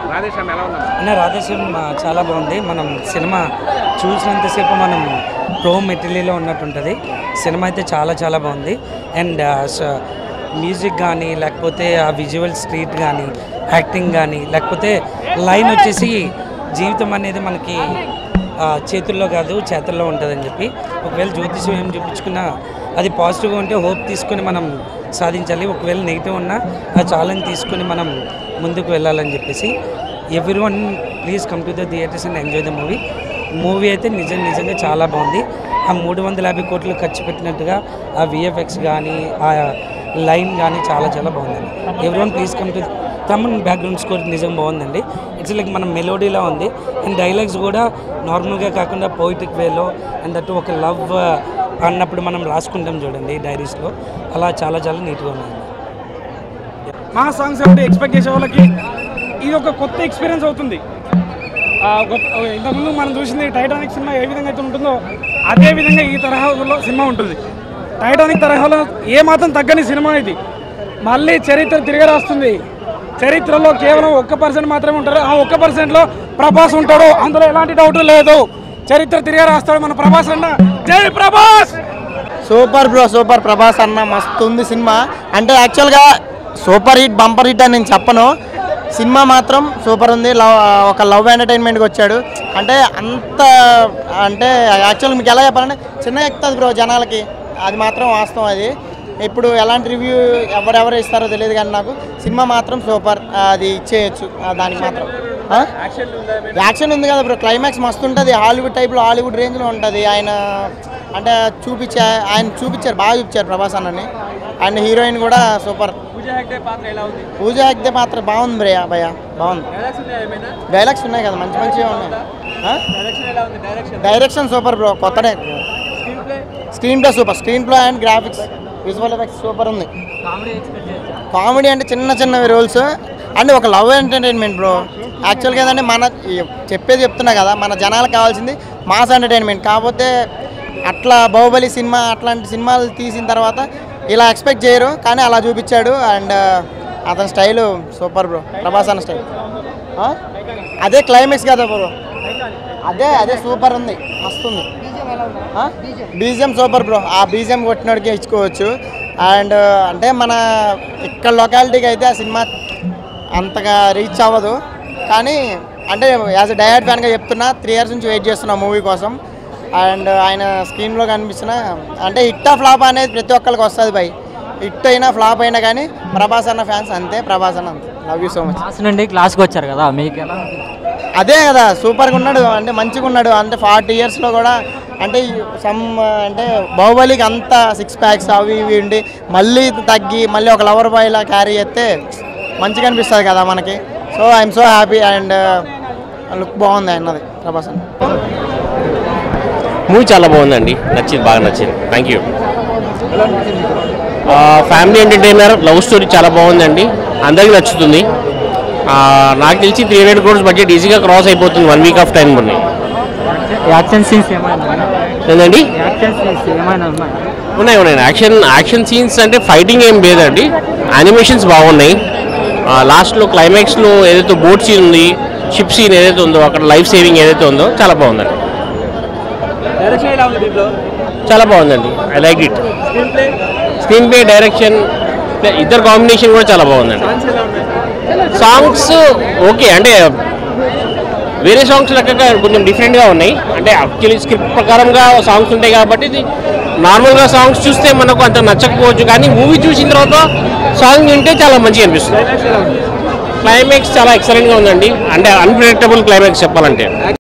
రాధేశ్యామ్ ఎలా ఉందా అన్న రాధేశ్యామ్ ఆ, చాలా బాగుంది మనం సినిమా చూసినంతసేపు మనం ప్రో మెటీరియల్లో ఉన్నట్టు ఉంటుంది సినిమా అయితే చాలా చాలా బాగుంది అండ్ మ్యూజిక్ కానీ లేకపోతే ఆ విజువల్ స్ట్రీట్ కానీ యాక్టింగ్ కానీ లేకపోతే లైన్ వచ్చేసి జీవితం అనేది మనకి ఆ, చేతుల్లో కాదు చేతుల్లో ఉంటుందని చెప్పి ఒకవేళ జ్యోతిషం ఏం చూపించుకున్నా అది పాజిటివ్గా ఉంటే హోప్ తీసుకొని మనం సాధించాలి ఒకవేళ నెగిటివ్ ఉన్నా ఆ ఛాలెంజ్ తీసుకొని మనం ముందుకు వెళ్ళాలని చెప్పేసి everyone please come to the theatres and enjoy the movie movie అయితే నిజం నిజంగా చాలా బాగుంది ఆ మూడు వందల యాభై కోట్లు ఖర్చు పెట్టినట్టుగా ఆ విఎఫ్ఎక్స్ కానీ ఆ లైన్ కానీ చాలా చాలా బాగుందండి everyone please come to Thaman background score నిజం బాగుందండి ఇట్స్ లైక్ మన మెలోడీలా ఉంది అండ్ డైలాగ్స్ కూడా నార్మల్గా కాకుండా పోయిటిక్ వేలో అండ్ అటు ఒక లవ్ అన్నప్పుడు మనం రాసుకుంటాం చూడండి డైరీస్లో అలా చాలా చాలా నీట్గా ఉన్నాయండి మా సాంగ్స్ అంటే ఎక్స్పెక్ట్ చేసే వాళ్ళకి ఇది ఒక కొత్త ఎక్స్పీరియన్స్ అవుతుంది ఆ, గొప్ప- ఇంతకుముందు మనం చూసింది టైటానిక్ సినిమా ఏ విధంగా అయితే ఉంటుందో అదే విధంగా ఈ తరహాలో సినిమా ఉంటుంది టైటానిక్ తరహాలో ఏ మాత్రం తగ్గని సినిమా ఇది మళ్ళీ చరిత్ర తిరిగి రాస్తుంది చరిత్రలో కేవలం ఒక్క పర్సెంట్ మాత్రమే ఉంటారు ఆ ఒక్క పర్సెంట్లో ప్రభాస్ ఉంటాడు అందులో ఎలాంటి డౌట్ లేదు చరిత్ర తిరిగి రాస్తాడు మన ప్రభాస్ అన్న జై Prabhas super bro super Prabhas అన్న మస్తు ఉంది సినిమా అంటే యాక్చువల్గా సూపర్ హిట్ బంపర్ హిట్ అని నేను చెప్పను సినిమా మాత్రం సూపర్ ఉంది లవ్ ఒక లవ్ ఎంటర్టైన్మెంట్కి వచ్చాడు అంటే అంత అంటే యాక్చువల్ మీకు ఎలా చెప్పాలంటే చిన్న ఎక్కుతుంది బ్రో జనాలకి అది మాత్రం వాస్తవం అది ఇప్పుడు ఎలాంటి రివ్యూ ఎవరెవరు ఇస్తారో తెలియదు కానీ నాకు సినిమా మాత్రం సూపర్ అది ఇచ్చేయచ్చు ఆ, దానికి మాత్రం ఆ? యాక్షన్ ఉంది కదా బ్రో క్లైమాక్స్ మస్తు ఉంటుంది హాలీవుడ్ టైప్లో హాలీవుడ్ రేంజ్లో ఉంటుంది ఆయన అంటే చూపించా ఆయన చూపించారు బాగా చూపించారు ప్రభాస్ అన్నని అండ్ హీరోయిన్ కూడా సూపర్ పూజ హెగ్డే పాత్ర బాగుంది భయ్య భయ్య బాగుంది డైలాగ్స్ ఉన్నాయి కదా మంచి మంచిగా ఉన్నాయి ఆ? డైరెక్షన్ సూపర్ బ్రో కొత్తనే screenplay super screenplay and graphics visual effects super ఉంది కామెడీ అంటే చిన్న చిన్నవి రోల్స్ అండ్ ఒక లవ్ ఎంటర్టైన్మెంట్ బ్రో యాక్చువల్గా ఏంటంటే మన ఈ- చెప్పేది చెప్తున్నా కదా మన జనాలకు కావాల్సింది మాస్ ఎంటర్టైన్మెంట్ కాకపోతే అట్లా బాహుబలి సినిమా అట్లాంటి సినిమాలు తీసిన తర్వాత ఇలా ఎక్స్పెక్ట్ చేయరు కానీ అలా చూపించాడు అండ్ అతని స్టైలు సూపర్ బ్రో ప్రభాస్ అన్న స్టైల్ అదే క్లైమాక్స్ కదా బ్రో అదే అదే సూపర్ ఉంది మస్తు ఉంది బీజిఎం సూపర్ బ్రో ఆ బీజిఎం కొట్టినోడికి ఇచ్చుకోవచ్చు అండ్ అంటే మన ఇక్కడ లొకాలిటీకి అయితే ఆ సినిమా అంతగా రీచ్ అవ్వదు కానీ అంటే యాజ్ అ డైరెక్ట్ ఫ్యాన్గా చెప్తున్నా త్రీ ఇయర్స్ నుంచి వెయిట్ చేస్తున్నా మూవీ కోసం అండ్ ఆయన స్క్రీన్లో కనిపిస్తున్న అంటే హిట్ ఫ్లాప్ అనేది ప్రతి ఒక్కరికి వస్తుంది బై హిట్ అయినా ఫ్లాప్ అయినా కానీ ప్రభాస్ అన్న ఫ్యాన్స్ అంతే ప్రభాస్ అన్న అంతే love you so much class నుండి క్లాస్కి వచ్చారు కదా మీకు ఎలా అనిపించింది? అదే కదా సూపర్గా ఉన్నాడు అంటే మంచిగా ఉన్నాడు అంటే ఫార్టీ ఇయర్స్లో కూడా అంటే సమ్ అంటే బాహుబలికి అంత సిక్స్ ప్యాక్స్ అవి ఇవి ఉండి మళ్ళీ తగ్గి మళ్ళీ ఒక లవర్ బాయ్లా క్యారీ చేస్తే మంచిగా అనిపిస్తుంది కదా మనకి so I'm so happy and look బాగుంది అన్నది ప్రభాస్ అన్న మూవీ చాలా బాగుందండి నచ్చింది బాగా నచ్చింది thank you family entertainer love story చాలా బాగుందండి అందరికీ నచ్చుతుంది ఆ, నాకు తెలిసి త్రీ హండ్రెడ్ క్రోర్స్ బడ్జెట్ ఈజీగా క్రాస్ అయిపోతుంది వన్ వీక్ ఆఫ్ టైం ఉన్నాయి యాక్షన్ సీన్స్ ఏమైనా ఉన్నాయా? ఏంటండి యాక్షన్ సీన్స్ ఏమైనా ఉన్నాయి ఉన్నాయి ఉన్నాయి యాక్షన్ యాక్షన్ సీన్స్ అంటే ఫైటింగ్ ఏం లేదండి యానిమేషన్స్ బాగున్నాయి లాస్ట్లో క్లైమాక్స్లో ఏదైతే బోట్ సీన్ ఉంది షిప్ సీన్ ఏదైతే ఉందో అక్కడ లైఫ్ సేవింగ్ ఏదైతే ఉందో చాలా బాగుందండి చాలా బాగుందండి I like it screenplay direction ఇద్దరు కాంబినేషన్ కూడా చాలా బాగుందండి సాంగ్స్ ఓకే అంటే వేరే సాంగ్స్ లెక్కగా కొంచెం డిఫరెంట్గా ఉన్నాయి అంటే యాక్చువల్లీ స్క్రిప్ట్ ప్రకారంగా సాంగ్స్ ఉంటాయి కాబట్టి ఇది నార్మల్గా సాంగ్స్ చూస్తే మనకు అంత నచ్చకపోవచ్చు కానీ మూవీ చూసిన తర్వాత సాంగ్ వింటే చాలా మంచిగా అనిపిస్తుంది క్లైమాక్స్ చాలా ఎక్సలెంట్గా ఉందండి అంటే అన్ప్రిడిక్టబుల్ క్లైమాక్స్ చెప్పాలంటే